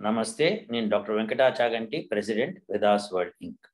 నమస్తే నేను doctor Venkata Chaganti president Vedas World Inc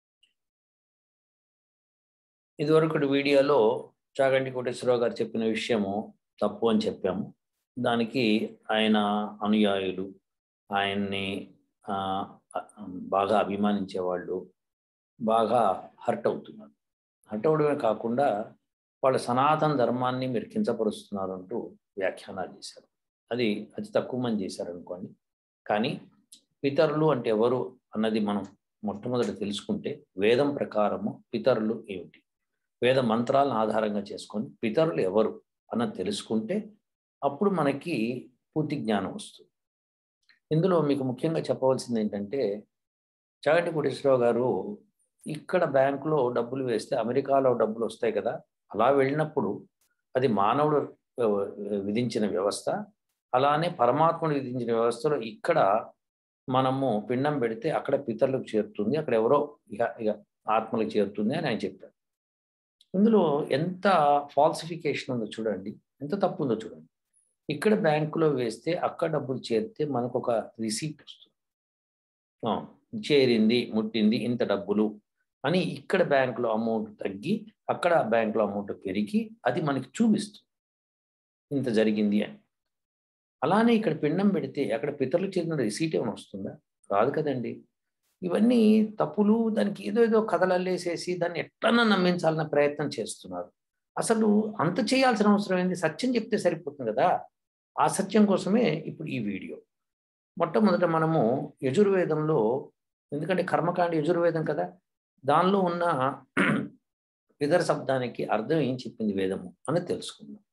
ఇదివరకు వీడియోలో చాగంటి కోటేశ్వరరావు గారు చెప్పిన విషయము తప్పు అని చెప్పాము దానికి ఆయన అనుయాయులు ఆయన్ని ఆ, బాగా అభిమానించే వాళ్ళు బాగా హర్ట్ అవుతున్నారు హర్ట్ అవడమే కాకుండా వాళ్ళ సనాతన ధర్మాన్ని మీరు కించపరుస్తున్నారు అంటూ వ్యాఖ్యానాలు చేశారు అది అతి తక్కువ మంది చేశారనుకోండి కానీ పితరులు అంటే ఎవరు అన్నది మనం మొట్టమొదటి తెలుసుకుంటే వేదం ప్రకారము పితరులు ఏమిటి వేద మంత్రాలను ఆధారంగా చేసుకొని పితరులు ఎవరు అన్నది తెలుసుకుంటే అప్పుడు మనకి పూర్తి జ్ఞానం వస్తుంది ఇందులో మీకు ముఖ్యంగా చెప్పవలసింది ఏంటంటే చాగంటి కోటేశ్వరరావు గారు ఇక్కడ బ్యాంకులో డబ్బులు వేస్తే అమెరికాలో డబ్బులు వస్తాయి కదా అలా వెళ్ళినప్పుడు అది మానవుడు ఆ, విధించిన వ్యవస్థ అలానే పరమాత్ముడు విధించిన వ్యవస్థలో ఇక్కడ మనము పిండం పెడితే అక్కడ పితరులకు చేరుతుంది అక్కడ ఎవరో ఇక ఇక ఆత్మలకు చేరుతుంది అని ఆయన చెప్పారు ఇందులో ఎంత ఫాల్సిఫికేషన్ ఉందో చూడండి ఎంత తప్పు ఉందో చూడండి ఇక్కడ బ్యాంకులో వేస్తే అక్కడ డబ్బులు చేరితే మనకు ఒక రిసీట్ వస్తుంది ఆ, చేరింది ముట్టింది ఇంత డబ్బులు అని ఇక్కడ బ్యాంకులో అమౌంట్ తగ్గి అక్కడ బ్యాంకులో అమౌంట్ పెరిగి అది మనకి చూపిస్తుంది ఇంత జరిగింది అని అలానే ఇక్కడ పిండం పెడితే అక్కడ పితరులకు చెందిన రిసీట్ ఏమైనా వస్తుందా రాదు కదండి ఇవన్నీ తప్పులు దానికి ఏదో ఏదో కథలల్లేసేసి దాన్ని ఎట్లన్నా నమ్మించాలన్న ప్రయత్నం చేస్తున్నారు అసలు అంత చేయాల్సిన అవసరం ఏంది సత్యం చెప్తే సరిపోతుంది కదా ఆ సత్యం కోసమే ఇప్పుడు ఈ వీడియో మొట్టమొదట మనము యజుర్వేదంలో ఎందుకంటే కర్మకాండ యజుర్వేదం కదా దానిలో ఉన్న పితర శబ్దానికి అర్థం ఏం చెప్పింది వేదము అని తెలుసుకుందాం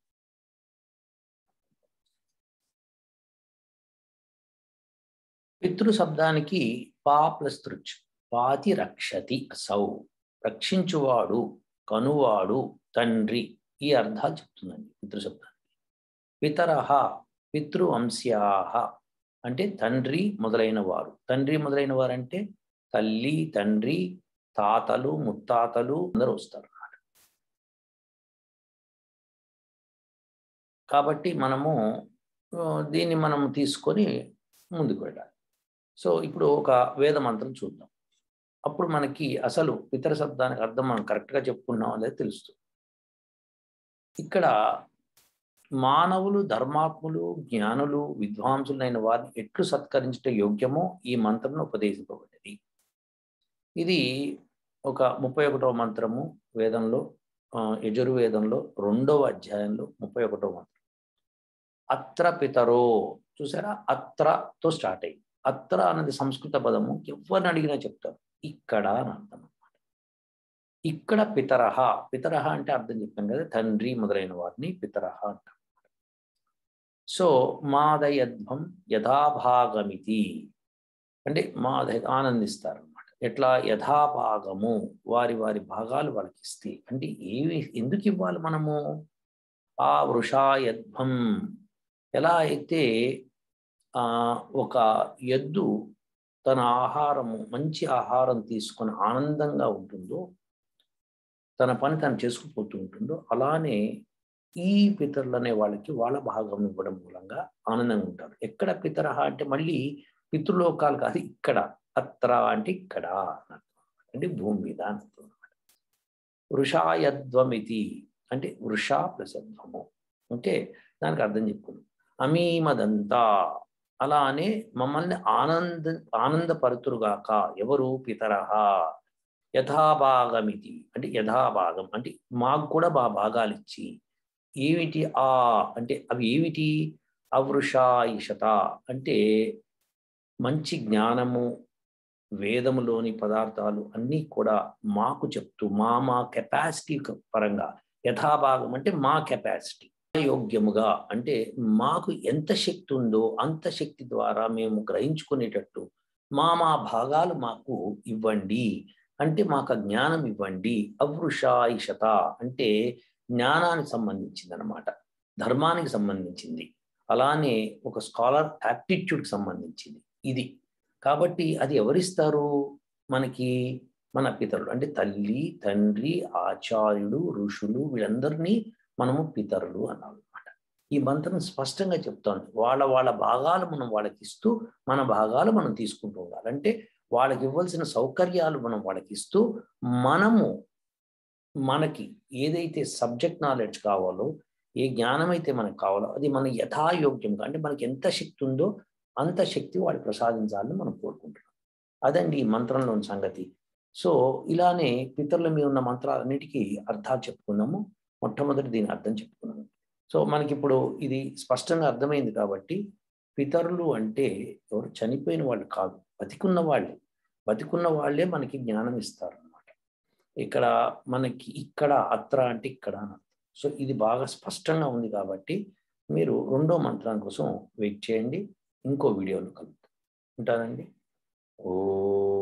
పితృ శబ్దానికి పా ప్లస్ తృచ్ పాతి రక్షతి అసౌ రక్షించువాడు కనువాడు తండ్రి ఈ అర్థాలు చెప్తుందండి పితృ శబ్దానికి పితరహ పితృవంశ్యాహ అంటే తండ్రి మొదలైన వారు తండ్రి మొదలైన వారు అంటే తల్లి తండ్రి తాతలు ముత్తాతలు అందరూ వస్తారు అన్నమాట కాబట్టి మనము ఆ, దీన్ని మనం తీసుకొని ముందుకు వెళ్ళాలి సో ఇప్పుడు ఒక వేద మంత్రం చూద్దాం అప్పుడు మనకి అసలు ఇతర శబ్దానికి అర్థం మనం కరెక్ట్గా చెప్పుకున్నాం అనేది తెలుస్తుంది ఇక్కడ మానవులు ధర్మాత్ములు జ్ఞానులు విద్వాంసులైన వారిని ఎట్లు సత్కరించట యోగ్యమో ఈ మంత్రంలో ఉపదేశింపబడింది ఇది ఒక ముప్పై ఒకటవ మంత్రము వేదంలో ఆ, యజుర్వేదంలో రెండవ అధ్యాయంలో ముప్పై ఒకటవ మంత్రం అత్ర పితరో చూసారా అత్రతో స్టార్ట్ అయ్యి అత్ర అన్నది సంస్కృత పదము ఎవరిని అడిగినా చెప్తారు ఇక్కడ అని అర్థం అనమాట ఇక్కడ పితరహ పితరహ అంటే అర్థం చెప్పాను కదా తండ్రి మొదలైన వారిని పితరహ అంటారు సో మాదయధ్వం యథాభాగమితి అంటే మాదయ ఆనందిస్తారు అనమాట ఎట్లా యథాభాగము వారి వారి భాగాలు వాళ్ళకి ఇస్తే అంటే ఏవి ఎందుకు ఇవ్వాలి మనము ఆ వృషాయధ్వం ఎలా అయితే ఆ ఒక ఎద్దు తన ఆహారము మంచి ఆహారం తీసుకొని ఆనందంగా ఉంటుందో తన పని తను చేసుకుపోతూ ఉంటుందో అలానే ఈ పితరులు అనే వాళ్ళకి వాళ్ళ భాగం ఇవ్వడం మూలంగా ఆనందంగా ఉంటారు ఎక్కడ పితరహ అంటే మళ్ళీ పితృలోకాలు కాదు ఇక్కడ అత్ర అంటే ఇక్కడ అని అర్థం. అంటే భూమి మీద అని అర్థం అన్నమాట వృషాయధ్వమితి అంటే వృష ప్లస్ అధ్వము అంటే దానికి అర్థం చెప్పుకున్నాం అమీమదంతా అలానే మమ్మల్ని ఆనంద ఆనందపరుతురుగాక ఎవరు పితరహ యథాభాగమితి అంటే యథాభాగం అంటే మాకు కూడా బా భాగాలు ఇచ్చి ఏమిటి ఆ అంటే అవి ఏమిటి అవృషాయిషత అంటే మంచి జ్ఞానము వేదములోని పదార్థాలు అన్నీ కూడా మాకు చెప్తూ మా మా కెపాసిటీ పరంగా యథాభాగం అంటే మా కెపాసిటీ యోగ్యముగా అంటే మాకు ఎంత శక్తి ఉందో అంత శక్తి ద్వారా మేము గ్రహించుకునేటట్టు మా మా భాగాలు మాకు ఇవ్వండి అంటే మాకు ఆ జ్ఞానం ఇవ్వండి అవృషాయిషత అంటే జ్ఞానానికి సంబంధించింది అనమాట ధర్మానికి సంబంధించింది అలానే ఒక స్కాలర్ యాప్టిట్యూడ్కి సంబంధించింది ఇది కాబట్టి అది ఎవరిస్తారు మనకి మన పితరులు అంటే తల్లి తండ్రి ఆచార్యుడు ఋషులు వీళ్ళందరినీ మనము పితరులు అన్నాం అనమాట ఈ మంత్రం స్పష్టంగా చెప్తోంది వాళ్ళ వాళ్ళ భాగాలు మనం వాళ్ళకి ఇస్తూ మన భాగాలు మనం తీసుకుంటూ ఉండాలి అంటే వాళ్ళకి ఇవ్వాల్సిన సౌకర్యాలు మనం వాళ్ళకి ఇస్తూ మనము మనకి ఏదైతే సబ్జెక్ట్ నాలెడ్జ్ కావాలో ఏ జ్ఞానం అయితే మనకు కావాలో అది మన యథాయోగ్యంగా అంటే మనకి ఎంత శక్తి ఉందో అంత శక్తి వాడు ప్రసాదించాలని మనం కోరుకుంటున్నాం అదండి ఈ మంత్రంలోని సంగతి సో ఇలానే పితరుల మీద ఉన్న మంత్రాలన్నిటికీ అర్థాలు చెప్పుకున్నాము మొట్టమొదటి దీని అర్థం చెప్పుకున్నాము సో మనకి ఇప్పుడు ఇది స్పష్టంగా అర్థమైంది కాబట్టి పితరులు అంటే ఎవరు చనిపోయిన వాళ్ళు కాదు బతికున్న వాళ్ళే బతికున్న వాళ్ళే మనకి జ్ఞానం ఇస్తారు అనమాట ఇక్కడ మనకి ఇక్కడ అత్ర అంటే ఇక్కడ అని అర్థం సో ఇది బాగా స్పష్టంగా ఉంది కాబట్టి మీరు రెండో మంత్రం కోసం వెయిట్ చేయండి ఇంకో వీడియోలో కలుగుతాం ఉంటానండి ఓ